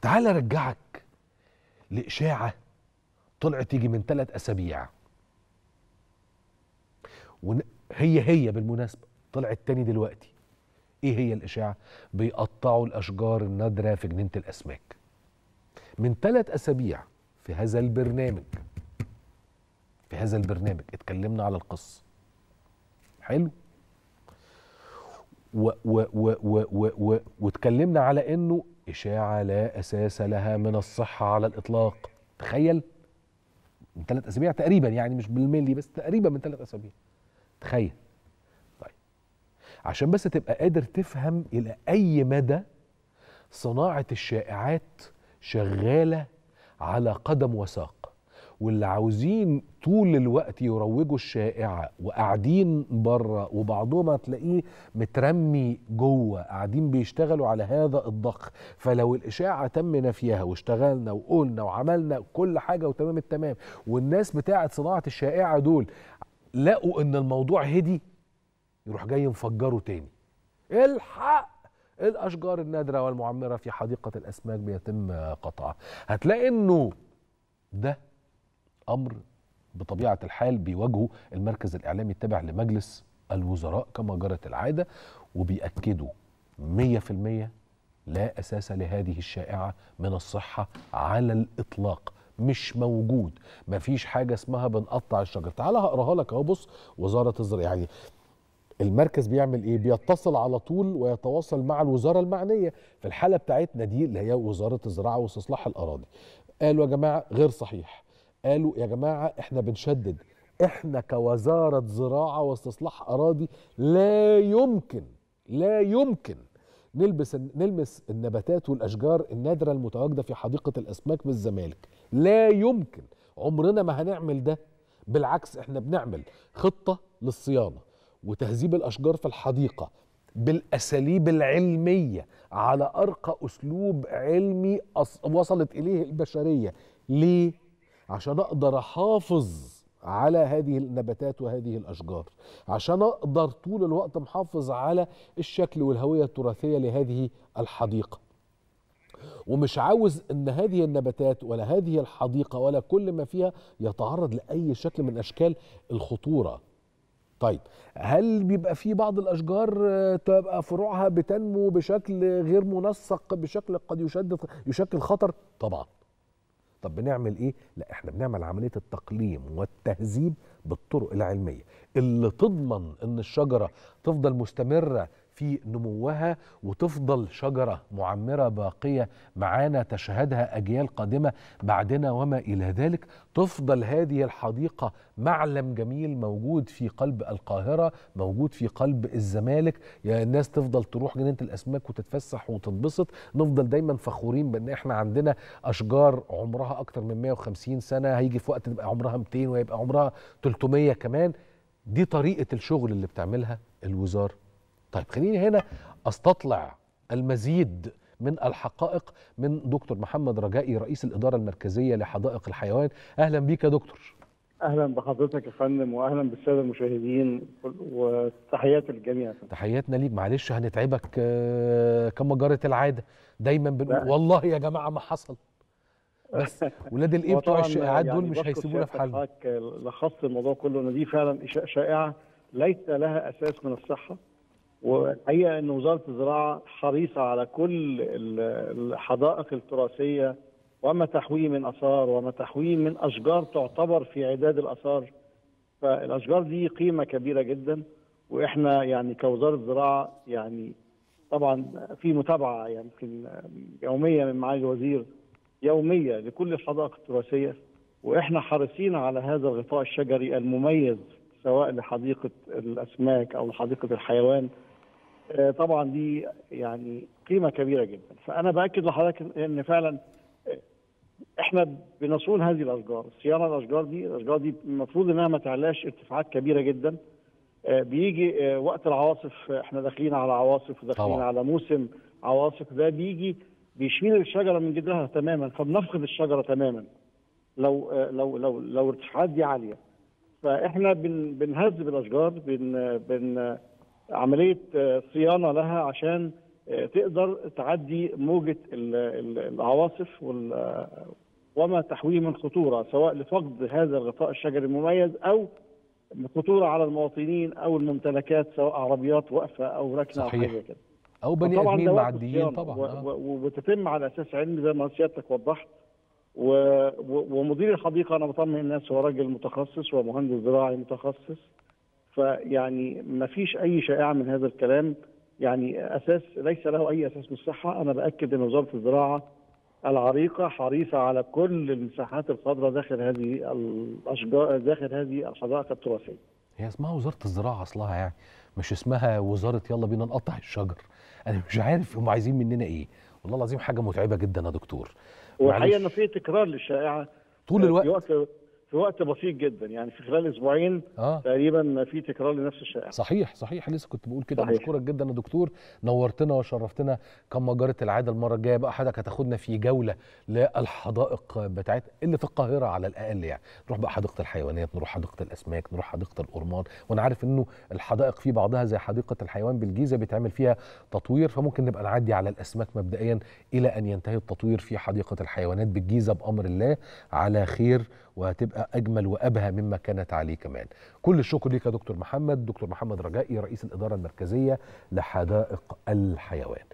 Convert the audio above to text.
تعال ارجعك لاشاعه طلعت تيجي من ثلاث اسابيع ون... هي هي بالمناسبه طلعت تاني دلوقتي ايه هي الاشاعه بيقطعوا الاشجار النادره في جنينه الاسماك من ثلاث اسابيع في هذا البرنامج في هذا البرنامج اتكلمنا على القصه حلو و و و و و و واتكلمنا على انه اشاعه لا اساس لها من الصحه على الاطلاق تخيل من ثلاث اسابيع تقريبا يعني مش بالملي بس تقريبا من ثلاث اسابيع تخيل طيب عشان بس تبقى قادر تفهم الى اي مدى صناعه الشائعات شغاله على قدم وساق واللي عاوزين طول الوقت يروجوا الشائعه وقاعدين بره وبعضهم هتلاقيه مترمي جوه قاعدين بيشتغلوا على هذا الضخ فلو الاشاعه تم نفيها واشتغلنا وقلنا وعملنا كل حاجه وتمام التمام والناس بتاعه صناعه الشائعه دول لقوا ان الموضوع هدي يروح جاي مفجره تاني الحق الاشجار النادره والمعمره في حديقه الاسماك بيتم قطعها هتلاقي انه ده امر بطبيعه الحال بيواجهه المركز الاعلامي التابع لمجلس الوزراء كما جرت العاده وبيأكدوا 100% لا اساس لهذه الشائعه من الصحه على الاطلاق مش موجود مفيش حاجه اسمها بنقطع الشجر تعال هقراها لك اهو بص وزاره الزراعه يعني المركز بيعمل ايه بيتصل على طول ويتواصل مع الوزاره المعنيه في الحاله بتاعتنا دي اللي هي وزاره الزراعه واستصلاح الاراضي قالوا يا جماعه غير صحيح قالوا يا جماعه احنا بنشدد احنا كوزاره زراعه واستصلاح اراضي لا يمكن لا يمكن نلبس نلمس النباتات والاشجار النادره المتواجده في حديقه الاسماك بالزمالك لا يمكن عمرنا ما هنعمل ده بالعكس احنا بنعمل خطه للصيانه وتهذيب الاشجار في الحديقه بالاساليب العلميه على ارقى اسلوب علمي وصلت اليه البشريه ليه عشان اقدر احافظ على هذه النباتات وهذه الاشجار عشان اقدر طول الوقت محافظ على الشكل والهويه التراثيه لهذه الحديقه ومش عاوز ان هذه النباتات ولا هذه الحديقه ولا كل ما فيها يتعرض لاي شكل من اشكال الخطوره طيب هل بيبقى في بعض الاشجار تبقى فروعها بتنمو بشكل غير منسق بشكل قد يشد يشكل خطر طبعا طب بنعمل ايه لا احنا بنعمل عمليه التقليم والتهذيب بالطرق العلميه اللي تضمن ان الشجره تفضل مستمره في نموها وتفضل شجرة معمرة باقية معانا تشهدها أجيال قادمة بعدنا وما إلى ذلك تفضل هذه الحديقة معلم جميل موجود في قلب القاهرة موجود في قلب الزمالك يا الناس تفضل تروح جنينة الأسماك وتتفسح وتنبسط نفضل دايما فخورين بأن احنا عندنا أشجار عمرها أكتر من 150 سنة هيجي في وقت تبقى عمرها 200 ويبقى عمرها 300 كمان دي طريقة الشغل اللي بتعملها الوزارة طيب خليني هنا استطلع المزيد من الحقائق من دكتور محمد رجائي رئيس الإدارة المركزية لحدائق الحيوان أهلا بيك يا دكتور اهلا بحضرتك يا فندم واهلا بالساده المشاهدين وتحيات الجميع تحياتنا ليك معلش هنتعبك كما جرت العاده دايما بنقول والله يا جماعه ما حصل بس ولاد الايه بتوع الشائعات دول مش هيسيبونا في حالنا لخصت الموضوع كله ان دي فعلا شائعه ليس لها اساس من الصحه والحقيقه ان وزاره الزراعه حريصه على كل الحدائق التراثيه وما تحويه من اثار وما تحويه من اشجار تعتبر في عداد الاثار فالاشجار دي قيمه كبيره جدا واحنا يعني كوزاره زراعه يعني طبعا في متابعه يعني يمكن يوميه من معالي الوزير يوميه لكل الحدائق التراثيه واحنا حريصين على هذا الغطاء الشجري المميز سواء لحديقه الاسماك او لحديقه الحيوان طبعا دي يعني قيمه كبيره جدا فانا باكد لحضرتك ان فعلا احنا بنصون هذه الاشجار صيانه الاشجار دي الاشجار دي المفروض انها ما تعلاش ارتفاعات كبيره جدا بيجي وقت العواصف احنا داخلين على عواصف وداخلين على موسم عواصف ده بيجي بيشيل الشجره من جذرها تماما فبنفقد الشجره تماما لو لو لو لو الارتفاعات دي عاليه فاحنا بن بنهذب الاشجار بن بن عمليه صيانه لها عشان آه، تقدر تعدي موجه ال- ال- العواصف وال- وما تحويه من خطوره سواء لفقد هذا الغطاء الشجري المميز او خطوره على المواطنين او الممتلكات سواء عربيات واقفه او راكنه او صحيح. حاجه كده او بني فطبعاً ادمين ده وقت معديين الصيانة طبعا و- آه. و- وبتتم على اساس علمي زي ما سيادتك وضحت و... و... ومدير الحديقه انا بطمن الناس هو راجل متخصص ومهندس زراعي متخصص فيعني ما فيش اي شائعه من هذا الكلام يعني اساس ليس له اي اساس من الصحه انا باكد ان وزاره الزراعه العريقه حريصه على كل المساحات الخضراء داخل هذه الاشجار داخل هذه الحدائق التراثيه هي اسمها وزاره الزراعه اصلها يعني مش اسمها وزاره يلا بينا نقطع الشجر انا مش عارف هم عايزين مننا ايه والله العظيم حاجه متعبه جدا يا دكتور والحقيقه معلش. ان في تكرار للشائعه طول الوقت في وقت في وقت بسيط جدا يعني في خلال اسبوعين اه تقريبا في تكرار لنفس الشائعه صحيح صحيح لسه كنت بقول كده صحيح. بشكرك جدا يا دكتور نورتنا وشرفتنا كما جرت العاده المره الجايه بقى حضرتك هتاخدنا في جوله للحدائق بتاعت اللي في القاهره على الاقل يعني نروح بقى حديقه الحيوانات نروح حديقه الاسماك نروح حديقه الأورمان وانا عارف انه الحدائق في بعضها زي حديقه الحيوان بالجيزه بيتعمل فيها تطوير فممكن نبقى نعدي على الاسماك مبدئيا الى ان ينتهي التطوير في حديقه الحيوانات بالجيزه بامر الله على خير وهتبقى اجمل وابهى مما كانت عليه كمان كل الشكر ليك يا دكتور محمد دكتور محمد رجائي رئيس الاداره المركزيه لحدائق الحيوان